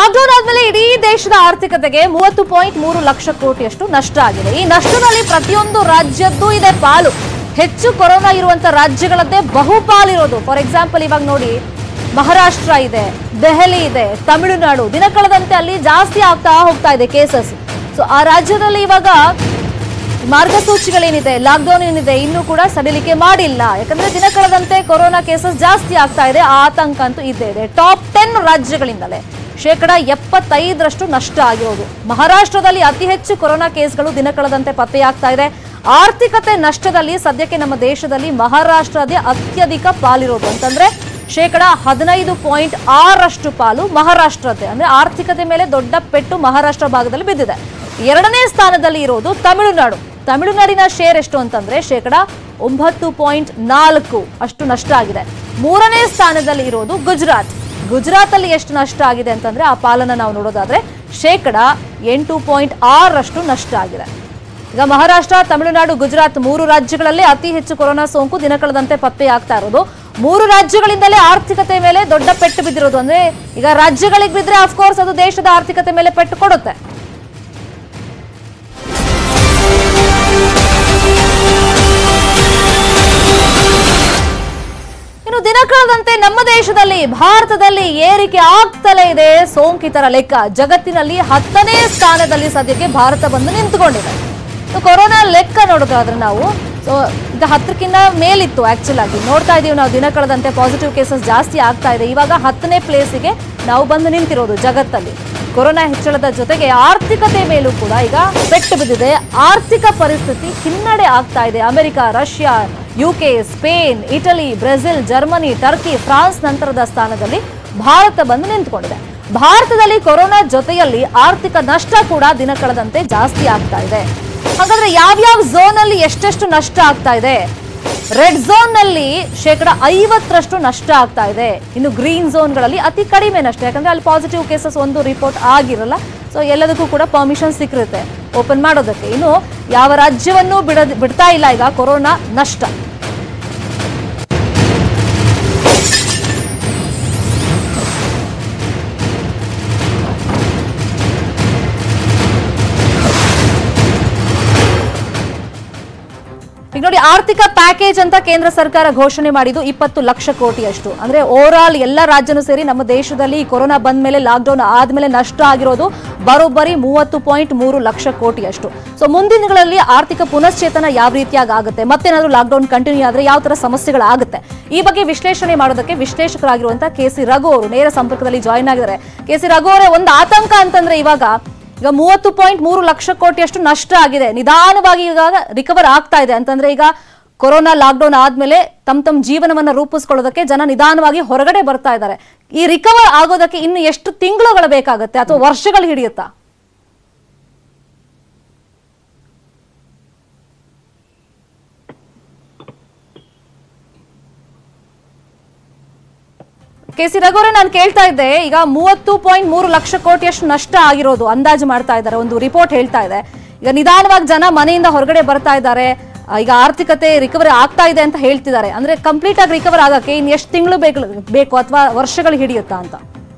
Lockdown ಆದ್ಮೇಲೆ ಇಡೀ ದೇಶದ ಆರ್ಥಿಕತೆಗೆ ಮೂವತ್ತು ಪಾಯಿಂಟ್ ಮೂರು ಲಕ್ಷ ಕೋಟಿಯಷ್ಟು ನಷ್ಟ ಆಗಿದೆ ಈ ನಷ್ಟದಲ್ಲಿ ಪ್ರತಿಯೊಂದು ರಾಜ್ಯದ್ದು ಇದೆ ಪಾಲು ಹೆಚ್ಚು ಕೊರೋನಾ ಇರುವಂತ ರಾಜ್ಯಗಳದ್ದೇ ಬಹುಪಾಲಿರೋದು ಫಾರ್ ಎಕ್ಸಾಂಪಲ್ ಇವಾಗ ನೋಡಿ ಮಹಾರಾಷ್ಟ್ರ ಇದೆ ದೆಹಲಿ ಇದೆ ತಮಿಳುನಾಡು ದಿನ ಕಳೆದಂತೆ ಅಲ್ಲಿ ಜಾಸ್ತಿ ಆಗ್ತಾ ಹೋಗ್ತಾ ಇದೆ ಕೇಸಸ್ ಸೊ ಆ ರಾಜ್ಯದಲ್ಲಿ ಇವಾಗ ಮಾರ್ಗಸೂಚಿಗಳೇನಿದೆ ಲಾಕ್ಡೌನ್ ಏನಿದೆ ಇನ್ನೂ ಕೂಡ ಸಡಿಲಿಕೆ ಮಾಡಿಲ್ಲ ಯಾಕಂದ್ರೆ ದಿನ ಕಳೆದಂತೆ ಕೊರೋನಾ ಕೇಸಸ್ ಜಾಸ್ತಿ ಆಗ್ತಾ ಇದೆ ಆ ಆತಂಕ ಅಂತೂ ಇದ್ದೇ ಇದೆ ಟಾಪ್ ಟೆನ್ ರಾಜ್ಯಗಳಿಂದಲೇ ಶೇಕಡ ಎಪ್ಪತ್ತೈದರಷ್ಟು ನಷ್ಟ ಆಗಿರೋದು ಮಹಾರಾಷ್ಟ್ರದಲ್ಲಿ ಅತಿ ಹೆಚ್ಚು ಕೊರೋನಾ ಕೇಸ್ಗಳು ದಿನ ಕಳೆದಂತೆ ಪತ್ತೆಯಾಗ್ತಾ ಇದೆ ಆರ್ಥಿಕತೆ ನಷ್ಟದಲ್ಲಿ ಸದ್ಯಕ್ಕೆ ನಮ್ಮ ದೇಶದಲ್ಲಿ ಮಹಾರಾಷ್ಟ್ರದೇ ಅತ್ಯಧಿಕ ಪಾಲಿರೋದು ಅಂತಂದ್ರೆ ಶೇಕಡ ಹದಿನೈದು ಪಾಯಿಂಟ್ ಆರಷ್ಟು ಪಾಲು ಮಹಾರಾಷ್ಟ್ರದ್ದೇ ಅಂದ್ರೆ ಆರ್ಥಿಕತೆ ಮೇಲೆ ದೊಡ್ಡ ಪೆಟ್ಟು ಮಹಾರಾಷ್ಟ್ರ ಭಾಗದಲ್ಲಿ ಬಿದ್ದಿದೆ ಎರಡನೇ ಸ್ಥಾನದಲ್ಲಿ ಇರೋದು ತಮಿಳುನಾಡು ತಮಿಳುನಾಡಿನ ಶೇರ್ ಎಷ್ಟು ಅಂತಂದ್ರೆ ಶೇಕಡ ಒಂಬತ್ತು ಪಾಯಿಂಟ್ ನಾಲ್ಕು ಅಷ್ಟು ನಷ್ಟ ಆಗಿದೆ ಮೂರನೇ ಸ್ಥಾನದಲ್ಲಿ ಇರೋದು ಗುಜರಾತ್ ಗುಜರಾತ್ ಅಲ್ಲಿ ಎಷ್ಟು ನಷ್ಟ ಆಗಿದೆ ಅಂತಂದ್ರೆ ಆ ಪಾಲನ ನಾವು ನೋಡೋದಾದ್ರೆ ಶೇಕಡ ಎಂಟು ಪಾಯಿಂಟ್ ಆರಷ್ಟು ನಷ್ಟ ಆಗಿದೆ ಈಗ ಮಹಾರಾಷ್ಟ್ರ ತಮಿಳುನಾಡು ಗುಜರಾತ್ ಮೂರು ರಾಜ್ಯಗಳಲ್ಲೇ ಅತಿ ಹೆಚ್ಚು ಕೊರೋನಾ ಸೋಂಕು ದಿನ ಕಳೆದಂತೆ ಪತ್ತೆಯಾಗ್ತಾ ಇರೋದು ಮೂರು ರಾಜ್ಯಗಳಿಂದಲೇ ಆರ್ಥಿಕತೆ ಮೇಲೆ ದೊಡ್ಡ ಪೆಟ್ಟು ಬಿದ್ದಿರೋದು ಅಂದ್ರೆ ಈಗ ರಾಜ್ಯಗಳಿಗೆ ಬಿದ್ರೆ ಅಫ್ಕೋರ್ಸ್ ಅದು ದೇಶದ ಆರ್ಥಿಕತೆ ಮೇಲೆ ಪೆಟ್ಟು ಕೊಡುತ್ತೆ ಇನ್ನು ದಿನ ಕಳೆದಂತೆ ನಮ್ಮ ದೇಶದಲ್ಲಿ ಭಾರತದಲ್ಲಿ ಏರಿಕೆ ಆಗ್ತಲೇ ಇದೆ ಸೋಂಕಿತರ ಲೆಕ್ಕ ಜಗತ್ತಿನಲ್ಲಿ ಹತ್ತನೇ ಸ್ಥಾನದಲ್ಲಿ ಸದ್ಯಕ್ಕೆ ಭಾರತ ಬಂದು ನಿಂತುಕೊಂಡಿದೆ ಸೊ ಕೊರೋನಾ ಲೆಕ್ಕ ನೋಡೋದಾದ್ರೆ ನಾವು ಸೊ ಈಗ ಹತ್ತಕ್ಕಿಂತ ಮೇಲಿತ್ತು ಆಕ್ಚುಲ್ ಆಗಿ ನೋಡ್ತಾ ಇದೀವಿ ನಾವು ದಿನ ಕಳೆದಂತೆ ಪಾಸಿಟಿವ್ ಕೇಸಸ್ ಜಾಸ್ತಿ ಆಗ್ತಾ ಇದೆ ಇವಾಗ ಹತ್ತನೇ ಪ್ಲೇಸಿಗೆ ನಾವು ಬಂದು ನಿಂತಿರೋದು ಜಗತ್ತಲ್ಲಿ ಕೊರೋನಾ ಹೆಚ್ಚಳದ ಜೊತೆಗೆ ಆರ್ಥಿಕತೆ ಮೇಲೂ ಕೂಡ ಈಗ ಪೆಟ್ಟು ಬಿದ್ದಿದೆ ಆರ್ಥಿಕ ಪರಿಸ್ಥಿತಿ ಹಿನ್ನಡೆ ಆಗ್ತಾ ಇದೆ America Russia UK Spain Italy Brazil Germany Turkey France ನಂತರದ ಸ್ಥಾನದಲ್ಲಿ ಭಾರತ ಬಂದು ನಿಂತುಕೊಂಡಿದೆ ಭಾರತದಲ್ಲಿ ಕೊರೋನಾ ಜೊತೆಯಲ್ಲಿ ಆರ್ಥಿಕ ನಷ್ಟ ಕೂಡ ದಿನ ಕಳೆದಂತೆ ಜಾಸ್ತಿ ಆಗ್ತಾ ಇದೆ ಹಾಗಾದ್ರೆ ಯಾವ್ಯಾವ ಝೋನ್ ಅಲ್ಲಿ ಎಷ್ಟೆಷ್ಟು ನಷ್ಟ ಆಗ್ತಾ ಇದೆ ರೆಡ್ ಝೋನ್ ನಲ್ಲಿ ಶೇಕಡ ಐವತ್ತರಷ್ಟು ನಷ್ಟ ಆಗ್ತಾ ಇದೆ ಇನ್ನು ಗ್ರೀನ್ ಝೋನ್ಗಳಲ್ಲಿ ಅತಿ ಕಡಿಮೆ ನಷ್ಟ ಯಾಕಂದ್ರೆ ಅಲ್ಲಿ ಪಾಸಿಟಿವ್ ಕೇಸಸ್ ಒಂದು ರಿಪೋರ್ಟ್ ಆಗಿರಲ್ಲ ಸೊ ಎಲ್ಲದಕ್ಕೂ ಕೂಡ ಪರ್ಮಿಷನ್ ಸಿಕ್ಕಿರುತ್ತೆ ಓಪನ್ ಮಾಡೋದಕ್ಕೆ ಇನ್ನು ಯಾವ ರಾಜ್ಯವನ್ನೂ ಬಿಡದ್ ಬಿಡ್ತಾ ಇಲ್ಲ ಈಗ ಕೊರೋನಾ ನಷ್ಟ ಈಗ ನೋಡಿ ಆರ್ಥಿಕ ಪ್ಯಾಕೇಜ್ ಅಂತ ಕೇಂದ್ರ ಸರ್ಕಾರ ಘೋಷಣೆ ಮಾಡಿದ್ದು ಇಪ್ಪತ್ತು ಲಕ್ಷ ಕೋಟಿಯಷ್ಟು ಅಂದ್ರೆ ಓವರ್ ಆಲ್ ಎಲ್ಲ ರಾಜ್ಯನೂ ಸೇರಿ ನಮ್ಮ ದೇಶದಲ್ಲಿ ಈ ಕೊರೋನಾ ಬಂದ ಮೇಲೆ ಲಾಕ್ಡೌನ್ ಆದ್ಮೇಲೆ ನಷ್ಟ ಆಗಿರೋದು ಬರೋಬ್ಬರಿ ಮೂವತ್ತು ಪಾಯಿಂಟ್ ಮೂರು ಲಕ್ಷ ಕೋಟಿಯಷ್ಟು ಸೊ ಮುಂದಿನ ದಿನಗಳಲ್ಲಿ ಆರ್ಥಿಕ ಪುನಶ್ಚೇತನ ಯಾವ ರೀತಿಯಾಗಿ ಆಗುತ್ತೆ ಮತ್ತೇನಾದ್ರೂ ಲಾಕ್ಡೌನ್ ಕಂಟಿನ್ಯೂ ಆದ್ರೆ ಯಾವ ತರ ಸಮಸ್ಯೆಗಳಾಗುತ್ತೆ ಈ ಬಗ್ಗೆ ವಿಶ್ಲೇಷಣೆ ಮಾಡೋದಕ್ಕೆ ವಿಶ್ಲೇಷಕರಾಗಿರುವಂತಹ ಕೆ ಸಿ ರಘು ಅವರು ನೇರ ಸಂಪರ್ಕದಲ್ಲಿ ಜಾಯಿನ್ ಆಗಿದ್ದಾರೆ ಕೆ ಸಿ ರಘು ಅವರೇ ಒಂದು ಆತಂಕ ಅಂತಂದ್ರೆ ಇವಾಗ ಈಗ ಮೂವತ್ತು ಪಾಯಿಂಟ್ ಮೂರು ಲಕ್ಷ ಕೋಟಿಯಷ್ಟು ನಷ್ಟ ಆಗಿದೆ ನಿಧಾನವಾಗಿ ಈಗ ರಿಕವರ್ ಆಗ್ತಾ ಇದೆ ಅಂತಂದ್ರೆ ಈಗ ಕೊರೋನಾ ಲಾಕ್ಡೌನ್ ಆದ್ಮೇಲೆ ತಮ್ಮ ತಮ್ಮ ಜೀವನವನ್ನ ರೂಪಿಸ್ಕೊಳ್ಳೋದಕ್ಕೆ ಜನ ನಿಧಾನವಾಗಿ ಹೊರಗಡೆ ಬರ್ತಾ ಇದ್ದಾರೆ ಈ ರಿಕವರ್ ಆಗೋದಕ್ಕೆ ಇನ್ನು ಎಷ್ಟು ತಿಂಗಳುಗಳು ಬೇಕಾಗುತ್ತೆ ಅಥವಾ ವರ್ಷಗಳು ಹಿಡಿಯುತ್ತಾ ಕೆ ಸಿ ರಘುವರೇ ನಾನು ಕೇಳ್ತಾ ಇದ್ದೆ ಈಗ ಮೂವತ್ತು ಪಾಯಿಂಟ್ ಮೂರು ಲಕ್ಷ ಕೋಟಿಯಷ್ಟು ನಷ್ಟ ಆಗಿರೋದು ಅಂದಾಜು ಮಾಡ್ತಾ ಇದ್ದಾರೆ ಒಂದು ರಿಪೋರ್ಟ್ ಹೇಳ್ತಾ ಇದೆ ಈಗ ನಿಧಾನವಾಗಿ ಜನ ಮನೆಯಿಂದ ಹೊರಗಡೆ ಬರ್ತಾ ಇದ್ದಾರೆ ಆ, ಈಗ ಆರ್ಥಿಕತೆ ರಿಕವರಿ ಆಗ್ತಾ ಇದೆ ಅಂತ ಹೇಳ್ತಿದ್ದಾರೆ ಅಂದ್ರೆ ಕಂಪ್ಲೀಟ್ ಆಗಿ ರಿಕವರ್ ಆಗಕ್ಕೆ ಇನ್ ಎಷ್ಟು ತಿಂಗಳು ಬೇಕು ಬೇಕು ಅಥವಾ ವರ್ಷಗಳು ಹಿಡಿಯುತ್ತಾ ಅಂತ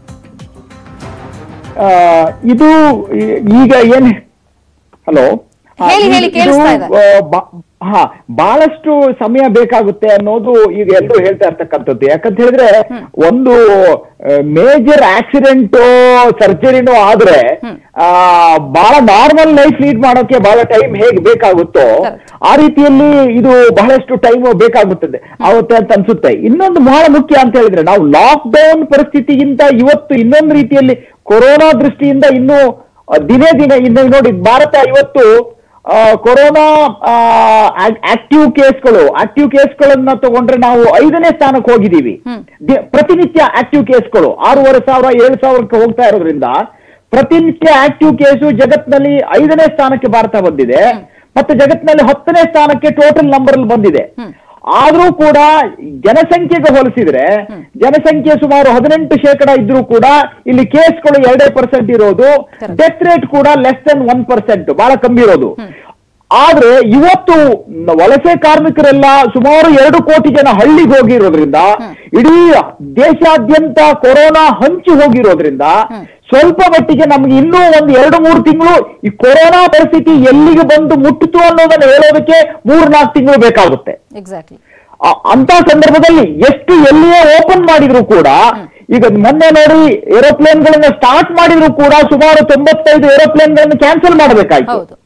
ಆ, ಇದು ಈ- ಈಗ ಏನ್ ಹಲೋ ಆ, ಹೇಳಿ, ಹೇಳಿ, ಇದು- ಕೇಳಿಸ್ತಾ ಇದೆ. ಆ, ಬಾ- ಹಾ ಬಹಳಷ್ಟು ಸಮಯ ಬೇಕಾಗುತ್ತೆ ಅನ್ನೋದು ಈಗ ಎಲ್ಲರೂ ಹೇಳ್ತಾ ಇರ್ತಕ್ಕಂಥದ್ದು ಯಾಕಂತ ಹೇಳಿದ್ರೆ ಒಂದು ಮೇಜರ್ ಆಕ್ಸಿಡೆಂಟ್ ಸರ್ಜರಿನೂ ಆದ್ರೆ ಆ, ಬಹಳ ನಾರ್ಮಲ್ ಲೈಫ್ ಲೀಡ್ ಮಾಡೋಕೆ ಬಹಳ ಟೈಮ್ ಹೇಗೆ ಬೇಕಾಗುತ್ತೋ Correct. ಆ ರೀತಿಯಲ್ಲಿ ಇದು ಬಹಳಷ್ಟು ಟೈಮ್ ಬೇಕಾಗುತ್ತದೆ ಆಗುತ್ತೆ ಅಂತ ಅನ್ಸುತ್ತೆ ಇನ್ನೊಂದು ಬಹಳ ಮುಖ್ಯ ಅಂತ ಹೇಳಿದ್ರೆ ನಾವು ಲಾಕ್ ಡೌನ್ ಪರಿಸ್ಥಿತಿಗಿಂತ ಇವತ್ತು ಇನ್ನೊಂದು ರೀತಿಯಲ್ಲಿ ಕೊರೋನಾ ದೃಷ್ಟಿಯಿಂದ ಇನ್ನೂ ಆ, ದಿನೇ ದಿನ ಇನ್ನು ನೋಡಿ ಭಾರತ ಇವತ್ತು ಆ, ಕೊರೋನಾ ಆಕ್ಟಿವ್ ಕೇಸ್ಗಳು ಆಕ್ಟಿವ್ ಕೇಸ್ಗಳನ್ನ ತಗೊಂಡ್ರೆ ನಾವು ಐದನೇ ಸ್ಥಾನಕ್ಕೆ ಹೋಗಿದ್ದೀವಿ ದಿ- ಪ್ರತಿನಿತ್ಯ ಆಕ್ಟಿವ್ ಕೇಸ್ಗಳು ಆರೂವರೆ ಸಾವಿರ ಏಳು ಸಾವಿರಕ್ಕೆ ಹೋಗ್ತಾ ಇರೋದ್ರಿಂದ ಪ್ರತಿನಿತ್ಯ ಆಕ್ಟಿವ್ ಕೇಸು ಜಗತ್ನಲ್ಲಿ ಐದನೇ ಸ್ಥಾನಕ್ಕೆ ಭಾರತ ಬಂದಿದೆ ಮತ್ತೆ ಜಗತ್ತಿನಲ್ಲಿ ಹತ್ತನೇ ಸ್ಥಾನಕ್ಕೆ ಟೋಟಲ್ ನಂಬರ್ ಅಲ್ಲಿ ಬಂದಿದೆ ಆದ್ರೂ ಕೂಡ ಜನಸಂಖ್ಯೆಗೆ ಹೋಲಿಸಿದ್ರೆ ಜನಸಂಖ್ಯೆ ಸುಮಾರು ಹದಿನೆಂಟು ಶೇಕಡ ಇದ್ರೂ ಕೂಡ ಇಲ್ಲಿ ಕೇಸ್ಗಳು ಎರಡೇ ಪರ್ಸೆಂಟ್ ಇರೋದು ಡೆತ್ ರೇಟ್ ಕೂಡ ಲೆಸ್ ದೆನ್ ಒನ್ ಪರ್ಸೆಂಟ್ ಬಹಳ ಕಮ್ಮಿ ಇರೋದು ಆದ್ರೆ ಇವತ್ತು ನ- ವಲಸೆ ಕಾರ್ಮಿಕರೆಲ್ಲ ಸುಮಾರು ಎರಡು ಕೋಟಿ ಜನ ಹಳ್ಳಿಗೆ ಹೋಗಿರೋದ್ರಿಂದ ಇಡೀ ದೇಶಾದ್ಯಂತ ಕೊರೋನಾ ಹಂಚಿ ಹೋಗಿರೋದ್ರಿಂದ ಸ್ವಲ್ಪ ಮಟ್ಟಿಗೆ ನಮ್ಗೆ ಇನ್ನೂ ಒಂದು ಎರಡು ಮೂರು ತಿಂಗಳು ಈ ಕೊರೋನಾ ಪರಿಸ್ಥಿತಿ ಎಲ್ಲಿಗೆ ಬಂದು ಮುಟ್ಟಿತು ಅನ್ನೋದನ್ನ ಹೇಳೋದಕ್ಕೆ ಮೂರ್ ನಾಲ್ಕು ತಿಂಗಳು ಬೇಕಾಗುತ್ತೆ ಎಕ್ಸಾಕ್ಟ್ಲಿ ಆ- ಅಂತ ಸಂದರ್ಭದಲ್ಲಿ ಎಷ್ಟು ಎಲ್ಲಿಯೇ ಓಪನ್ ಮಾಡಿದ್ರು ಕೂಡ ಈಗ ಮೊನ್ನೆ ನೋಡಿ ಏರೋಪ್ಲೇನ್ ಗಳನ್ನ ಸ್ಟಾರ್ಟ್ ಮಾಡಿದ್ರು ಕೂಡ ಸುಮಾರು ತೊಂಬತ್ತೈದು ಏರೋಪ್ಲೇನ್ ಗಳನ್ನ ಕ್ಯಾನ್ಸಲ್ ಮಾಡಬೇಕಾಯ್ತು ಹೌದು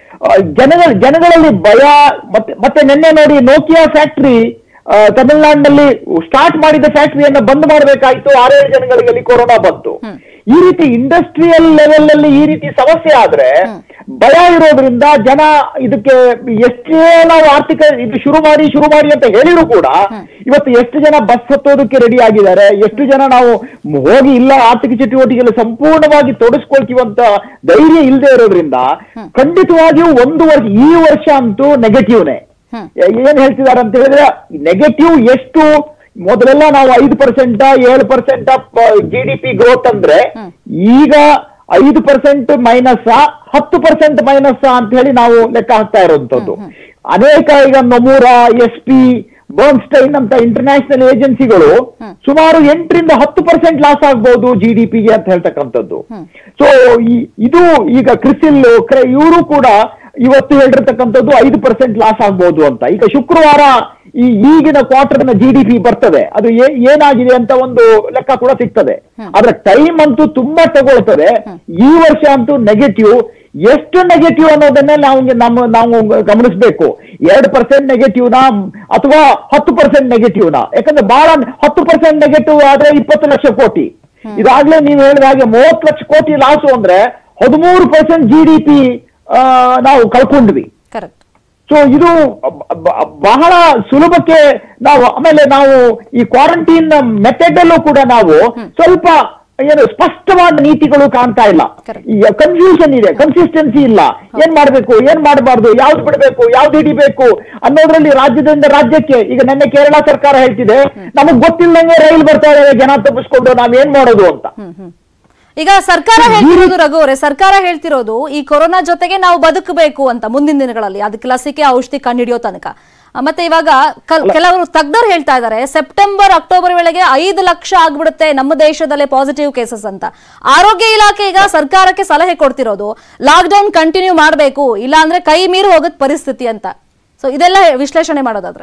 ಜನಗಳ ಜನಗಳಲ್ಲಿ ಭಯ ಮತ್ತೆ ಮತ್ತೆ ನಿನ್ನೆ ನೋಡಿ ನೋಕಿಯಾ ಫ್ಯಾಕ್ಟರಿ ತಮಿಳುನಾಡಿನಲ್ಲಿ ಸ್ಟಾರ್ಟ್ ಮಾಡಿದ ಫ್ಯಾಕ್ಟರಿಯನ್ನ ಬಂದ್ ಮಾಡಬೇಕಾಯ್ತು ಆರೇಳು ಜನಗಳಿಗೆ ಅಲ್ಲಿ ಕೊರೋನಾ ಬಂತು ಈ ರೀತಿ ಇಂಡಸ್ಟ್ರಿಯಲ್ ಲೆವೆಲ್ ಅಲ್ಲಿ ಈ ರೀತಿ ಸಮಸ್ಯೆ ಆದ್ರೆ ಭಯ ಇರೋದ್ರಿಂದ ಜನ ಇದಕ್ಕೆ ಎಷ್ಟೇ ನಾವು ಆರ್ಥಿಕ ಇದು ಶುರು ಮಾಡಿ ಶುರು ಮಾಡಿ ಅಂತ ಹೇಳಿದ್ರು ಕೂಡ ಇವತ್ತು ಎಷ್ಟು ಜನ ಬಸ್ ಹತ್ತೋದಕ್ಕೆ ರೆಡಿ ಆಗಿದ್ದಾರೆ ಎಷ್ಟು ಜನ ನಾವು ಮ್- ಹೋಗಿ ಇಲ್ಲ ಆರ್ಥಿಕ ಚಟುವಟಿಕೆಯಲ್ಲಿ ಸಂಪೂರ್ಣವಾಗಿ ತೊಡಸ್ಕೊಳ್ತೀವಿ ಅಂತ ಧೈರ್ಯ ಇಲ್ಲದೆ ಇರೋದ್ರಿಂದ ಖಂಡಿತವಾಗಿಯೂ ಒಂದು ವರ್ಷ ಈ ವರ್ಷ ಅಂತೂ ನೆಗೆಟಿವ್ನೇ ಹ್ಮ್. ಏನ್ ಹೇಳ್ತಿದ್ದಾರೆ ಅಂತ ಹೇಳಿದ್ರೆ ನೆಗೆಟಿವ್ ಎಷ್ಟು ಮೊದಲೆಲ್ಲ ನಾವು ಐದು ಪರ್ಸೆಂಟ್ ಏಳು percent G D P growth ಅಂದ್ರೆ ಈಗ ಐದು ಪರ್ಸೆಂಟ್ ಮೈನಸ್ ಹತ್ತು ಪರ್ಸೆಂಟ್ ಮೈನಸ್ ಅಂತ ಹೇಳಿ ನಾವು ಲೆಕ್ಕ ಹಾಕ್ತಾ ಇರುವಂತದ್ದು ಅನೇಕ ಈಗ ನೊಮೂರಾ ಎಸ್ ಪಿ ಬರ್ನ್ಸ್ಟೈನ್ ಅಂತ ಇಂಟರ್ನ್ಯಾಷನಲ್ ಏಜೆನ್ಸಿಗಳು ಸುಮಾರು ಎಂಟರಿಂದ ಹತ್ತು ಪರ್ಸೆಂಟ್ ಲಾಸ್ ಆಗ್ಬಹುದು ಜಿ ಡಿ ಪಿಗೆ ಅಂತ ಹೇಳ್ತಕ್ಕಂಥದ್ದು ಸೊ ಇದು ಈಗ ಕ್ರಿಸಿಲ್ ಇವರು ಕೂಡ ಇವತ್ತು ಹೇಳಿರ್ತಕ್ಕಂಥದ್ದು ಐದು ಪರ್ಸೆಂಟ್ ಲಾಸ್ ಆಗ್ಬಹುದು ಅಂತ ಈಗ ಶುಕ್ರವಾರ ಈ ಈಗಿನ ಕ್ವಾರ್ಟರ್ ನ ಜಿ ಡಿ ಪಿ ಬರ್ತದೆ ಅದು ಏ- ಏನಾಗಿದೆ ಅಂತ ಒಂದು ಲೆಕ್ಕ ಕೂಡ ಸಿಗ್ತದೆ ಆದ್ರೆ ಟೈಮ್ ಅಂತೂ ತುಂಬಾ ತಗೊಳ್ತದೆ ಈ ವರ್ಷ ಅಂತೂ ನೆಗೆಟಿವ್ ಎಷ್ಟು ನೆಗೆಟಿವ್ ಅನ್ನೋದನ್ನ ನಾವು ನಮ್ಮ ನಾವು ಗಮನಿಸಬೇಕು ಎರಡು ಪರ್ಸೆಂಟ್ ನೆಗೆಟಿವ್ನ ಅಥವಾ ಹತ್ತು ಪರ್ಸೆಂಟ್ ನೆಗೆಟಿವ್ನ ಯಾಕಂದ್ರೆ ಬಹಳ ಹತ್ತು ಪರ್ಸೆಂಟ್ ನೆಗೆಟಿವ್ ಆದ್ರೆ ಇಪ್ಪತ್ತು ಲಕ್ಷ ಕೋಟಿ ಇದಾಗ್ಲೇ ನೀವು ಹೇಳಿದ ಹಾಗೆ ಮೂವತ್ತು ಲಕ್ಷ ಕೋಟಿ ಲಾಸು ಅಂದ್ರೆ ಹದಿಮೂರು ಪರ್ಸೆಂಟ್ ಜಿ ಡಿ ಪಿ ನಾವು ಕಳ್ಕೊಂಡ್ವಿ ಕರೆಕ್ಟ್ ಸೊ ಇದು ಬ- ಬ- ಬಹಳ ಸುಲಭಕ್ಕೆ ನಾವು ಆಮೇಲೆ ನಾವು ಈ ಕ್ವಾರಂಟೈನ್ ಮೆಥಡ್ ಅಲ್ಲೂ ಕೂಡ ನಾವು ಸ್ವಲ್ಪ ಏನು ಸ್ಪಷ್ಟವಾದ ನೀತಿಗಳು ಕಾಣ್ತಾ ಇಲ್ಲ Correct. ಕನ್ಫ್ಯೂಷನ್ ಇದೆ ಕನ್ಸಿಸ್ಟೆನ್ಸಿ ಇಲ್ಲ ಏನ್ ಮಾಡ್ಬೇಕು ಏನ್ ಮಾಡಬಾರ್ದು ಯಾವ್ದು ಬಿಡಬೇಕು ಯಾವ್ದು ಹಿಡಿಬೇಕು ಅನ್ನೋದ್ರಲ್ಲಿ ರಾಜ್ಯದಿಂದ ರಾಜ್ಯಕ್ಕೆ ಈಗ ನೆನ್ನೆ ಕೇರಳ ಸರ್ಕಾರ ಹೇಳ್ತಿದೆ ನಮಗ್ ಗೊತ್ತಿಲ್ಲದಂಗೆ ರೈಲು ಬರ್ತಾ ಇದಾವೆ ಜನ ತಪ್ಪಿಸ್ಕೊಂಡು ನಾವ್ ಏನ್ ಮಾಡೋದು ಅಂತ ಹ್ಮ್ ಹ್ಮ್ ಈಗ ಸರ್ಕಾರ ಹೇಳ್ತಿರೋದು ರಘು ಅವರೇ ಸರ್ಕಾರ ಹೇಳ್ತಿರೋದು ಈ ಕೊರೋನಾ ಜೊತೆಗೆ ನಾವು ಬದುಕಬೇಕು ಅಂತ ಮುಂದಿನ ದಿನಗಳಲ್ಲಿ ಅದಕ್ಕೆ ಲಸಿಕೆ ಔಷಧಿ ಕಂಡುಹಿಡಿಯೋ ತನಕ ಆ, ಮತ್ತೆ ಇವಾಗ ಕಲ್- ಕೆಲವರು ತಜ್ಞರು ಹೇಳ್ತಾ ಇದ್ದಾರೆ ಸೆಪ್ಟೆಂಬರ್ ಅಕ್ಟೋಬರ್ ವೇಳೆಗೆ ಐದು ಲಕ್ಷ ಆಗ್ಬಿಡುತ್ತೆ ನಮ್ಮ ದೇಶದಲ್ಲೇ ಪಾಸಿಟಿವ್ ಕೇಸಸ್ ಅಂತ ಆರೋಗ್ಯ ಇಲಾಖೆ ಈಗ ಸರ್ಕಾರಕ್ಕೆ ಸಲಹೆ ಕೊಡ್ತಿರೋದು ಲಾಕ್ ಡೌನ್ ಕಂಟಿನ್ಯೂ ಮಾಡಬೇಕು ಇಲ್ಲ ಅಂದ್ರೆ ಕೈ ಮೀರಿ ಹೋಗತ್ ಪರಿಸ್ಥಿತಿ ಅಂತ ಸೊ ಇದೆಲ್ಲ ವಿಶ್ಲೇಷಣೆ ಮಾಡೋದಾದ್ರೆ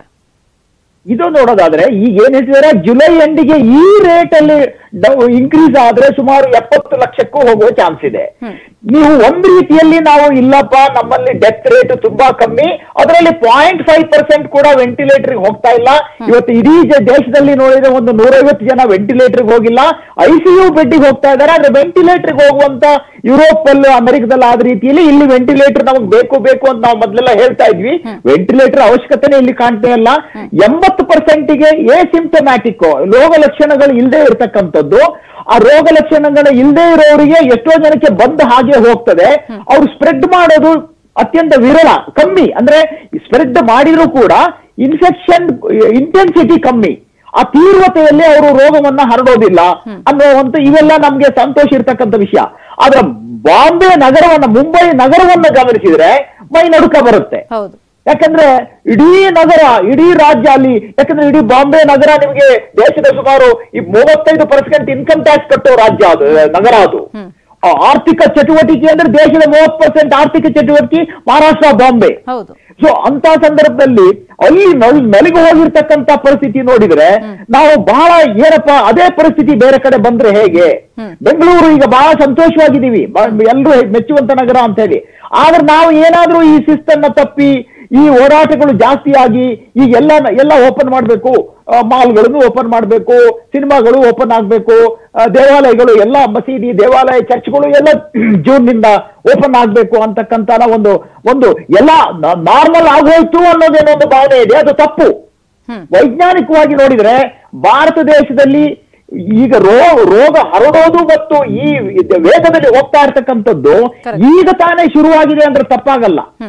ಇದು ನೋಡೋದಾದ್ರೆ ಈಗ ಏನ್ ಹೇಳ್ತಿದಾರೆ ಜುಲೈ ಎಂಡಿಗೆ ಈ ರೇಟ್ ಅಲ್ಲಿ ಇನ್ಕ್ರೀಸ್ ಆದ್ರೆ ಸುಮಾರು ಎಪ್ಪತ್ತು ಲಕ್ಷಕ್ಕೂ ಹೋಗುವ ಚಾನ್ಸ್ ಇದೆ ನೀವು ಒಂದ್ ರೀತಿಯಲ್ಲಿ ನಾವು ಇಲ್ಲಪ್ಪ ನಮ್ಮಲ್ಲಿ ಡೆತ್ ರೇಟ್ ತುಂಬಾ ಕಮ್ಮಿ ಅದರಲ್ಲಿ ಪಾಯಿಂಟ್ ಫೈವ್ ಪರ್ಸೆಂಟ್ ಕೂಡ ವೆಂಟಿಲೇಟರ್ ಹೋಗ್ತಾ ಇಲ್ಲ ಇವತ್ತು ಇಡೀ ಜ- ದೇಶದಲ್ಲಿ ನೋಡಿದ್ರೆ ಒಂದು ನೂರೈವತ್ತು ಜನ ವೆಂಟಿಲೇಟರ್ ಹೋಗಿಲ್ಲ ಐಸಿಯು ಬೆಡ್ಗೆ ಹೋಗ್ತಾ ಇದ್ದಾರೆ ಆದ್ರೆ ವೆಂಟಿಲೇಟರ್ ಹೋಗುವಂತ ಯುರೋಪ್ ಅಲ್ಲೂ ಅಮೆರಿಕದಲ್ಲಿ ಆದ ರೀತಿಯಲ್ಲಿ ಇಲ್ಲಿ ವೆಂಟಿಲೇಟರ್ ನಮಗೆ ಬೇಕು ಬೇಕು ಅಂತ ನಾವು ಮೊದಲೆಲ್ಲ ಹೇಳ್ತಾ ಇದ್ವಿ ವೆಂಟಿಲೇಟರ್ ಅವಶ್ಯಕತೆನೇ ಇಲ್ಲಿ ಕಾಣ್ತಾ ಇಲ್ಲ ಎಂಬತ್ತು ಪರ್ಸೆಂಟಿಗೆ ಎ ಸಿಂಪ್ಟಮ್ಯಾಟಿಕ್ ರೋಗ ಲಕ್ಷಣಗಳು ಇಲ್ಲದೆ ಇರತಕ್ಕಂಥದ್ದು ಆ ರೋಗ ಲಕ್ಷಣಗಳು ಇಲ್ಲದೆ ಇರೋರಿಗೆ ಎಷ್ಟೋ ಜನಕ್ಕೆ ಬಂದ ಹಾಗೆ ಹೋಗ್ತದೆ ಅವ್ರು ಸ್ಪ್ರೆಡ್ ಮಾಡೋದು ಅತ್ಯಂತ ವಿರಳ ಕಮ್ಮಿ ಅಂದ್ರೆ ಸ್ಪ್ರೆಡ್ ಮಾಡಿದ್ರು ಕೂಡ ಇನ್ಫೆಕ್ಷನ್ ಇಂಟೆನ್ಸಿಟಿ ಕಮ್ಮಿ ಆ ತೀವ್ರತೆಯಲ್ಲಿ ಅವರು ರೋಗವನ್ನ ಹರಡೋದಿಲ್ಲ ಅನ್ನುವಂತ ಇವೆಲ್ಲ ನಮ್ಗೆ ಸಂತೋಷ ಇರ್ತಕ್ಕಂಥ ವಿಷಯ ಆದ್ರೆ ಬಾಂಬೆ ನಗರವನ್ನ ಮುಂಬೈ ನಗರವನ್ನ ಗಮನಿಸಿದ್ರೆ ಮೈ ನಡುಕ ಬರುತ್ತೆ ಹೌದು ಯಾಕಂದ್ರೆ ಇಡೀ ನಗರ ಇಡೀ ರಾಜ್ಯ ಅಲ್ಲಿ ಯಾಕಂದ್ರೆ ಇಡೀ ಬಾಂಬೆ ನಗರ ನಿಮಗೆ ದೇಶದ ಸುಮಾರು ಈ ಮೂವತ್ತೈದು ಪರ್ಸೆಂಟ್ ಇನ್ಕಮ್ ಟ್ಯಾಕ್ಸ್ ಕಟ್ಟೋ ರಾಜ್ಯ ಅದು ನಗರ ಅದು ಆ ಆರ್ಥಿಕ ಚಟುವಟಿಕೆ ಅಂದ್ರೆ ದೇಶದ ಮೂವತ್ತು ಪರ್ಸೆಂಟ್ ಆರ್ಥಿಕ ಚಟುವಟಿಕೆ ಮಹಾರಾಷ್ಟ್ರ ಬಾಂಬೆ ಹೌದು ಸೊ ಅಂತ ಸಂದರ್ಭದಲ್ಲಿ ಅಲ್ಲಿ ನಲ್ ನಲಿಗೆ ಹೋಗಿರ್ತಕ್ಕಂತ ಪರಿಸ್ಥಿತಿ ನೋಡಿದ್ರೆ ನಾವು ಬಹಳ ಏನಪ್ಪ ಅದೇ ಪರಿಸ್ಥಿತಿ ಬೇರೆ ಕಡೆ ಬಂದ್ರೆ ಹೇಗೆ ಬೆಂಗಳೂರು ಈಗ ಬಹಳ ಸಂತೋಷವಾಗಿದ್ದೀವಿ ಎಲ್ಲರೂ ಮೆಚ್ಚುವಂತ ನಗರ ಅಂತ ಹೇಳಿ ಆದ್ರೆ ನಾವು ಏನಾದ್ರೂ ಈ ಶಿಸ್ತನ್ನ ತಪ್ಪಿ ಈ ಹೋರಾಟಗಳು ಜಾಸ್ತಿ ಆಗಿ ಈಗ ಎಲ್ಲ ಎಲ್ಲ ಓಪನ್ ಮಾಡಬೇಕು ಮಾಲ್ಗಳನ್ನು ಓಪನ್ ಮಾಡಬೇಕು ಸಿನಿಮಾಗಳು ಓಪನ್ ಆಗಬೇಕು ದೇವಾಲಯಗಳು ಎಲ್ಲ ಮಸೀದಿ ದೇವಾಲಯ ಚರ್ಚ್ಗಳು ಎಲ್ಲ ಜೂನ್ ನಿಂದ ಓಪನ್ ಆಗ್ಬೇಕು ಅಂತಕ್ಕಂತ ಒಂದು ಒಂದು ಎಲ್ಲ ನಾರ್ಮಲ್ ಆಗೋಯ್ತು ಅನ್ನೋದೇನೋ ಒಂದು ಭಾವನೆ ಇದೆ ಅದು ತಪ್ಪು ಹ್ಮ್. ವೈಜ್ಞಾನಿಕವಾಗಿ ನೋಡಿದ್ರೆ ಭಾರತ ದೇಶದಲ್ಲಿ ಈಗ ರೋಗ ರೋಗ ಹರಡೋದು ಮತ್ತು ಈ ವೇಗದಲ್ಲಿ ಹೋಗ್ತಾ ಇರ್ತಕ್ಕಂಥದ್ದು Correct. ಈಗ ತಾನೇ ಶುರುವಾಗಿದೆ ಅಂದ್ರೆ ತಪ್ಪಾಗಲ್ಲ ಹ್ಮ್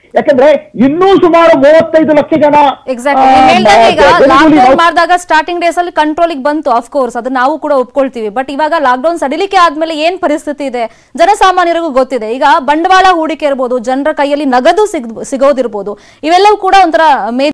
ಯಾಕಂದ್ರೆ ಇನ್ನೂ ಸುಮಾರು ಮೂವತ್ತೈದು ಲಕ್ಷ ಜನ ಎಕ್ಸಾಕ್ಟ್ಲಿ ಆ, ಹೇಳ್ದಂಗೆ ಈಗ ಜನರಲ್ಲಿ ಲಾಕ್ಡೌನ್ ನಾವು- ಮಾಡಿದಾಗ ಸ್ಟಾರ್ಟಿಂಗ್ ಡೇಸ್ ಅಲ್ಲಿ ಕಂಟ್ರೋಲಿಗೆ ಬಂತು ಆಫ್ ಕೋರ್ಸ್ ಅದು ನಾವು ಕೂಡ ಒಪ್ಕೊಳ್ತೀವಿ ಬಟ್ ಇವಾಗ ಲಾಕ್ಡೌನ್ ಸಡಿಲಿಕೆ ಆದ್ಮೇಲೆ ಏನ್ ಪರಿಸ್ಥಿತಿ ಇದೆ ಜನಸಾಮಾನ್ಯರಿಗೂ ಗೊತ್ತಿದೆ ಈಗ ಬಂಡವಾಳ ಹೂಡಿಕೆ ಇರ್ಬೋದು ಜನರ ಕೈಯಲ್ಲಿ ನಗದು ಸಿಗ್ ಸಿಗೋದಿರ್ಬೋದು ಇವೆಲ್ಲವೂ ಕೂಡ ಒಂಥರ ಮೇ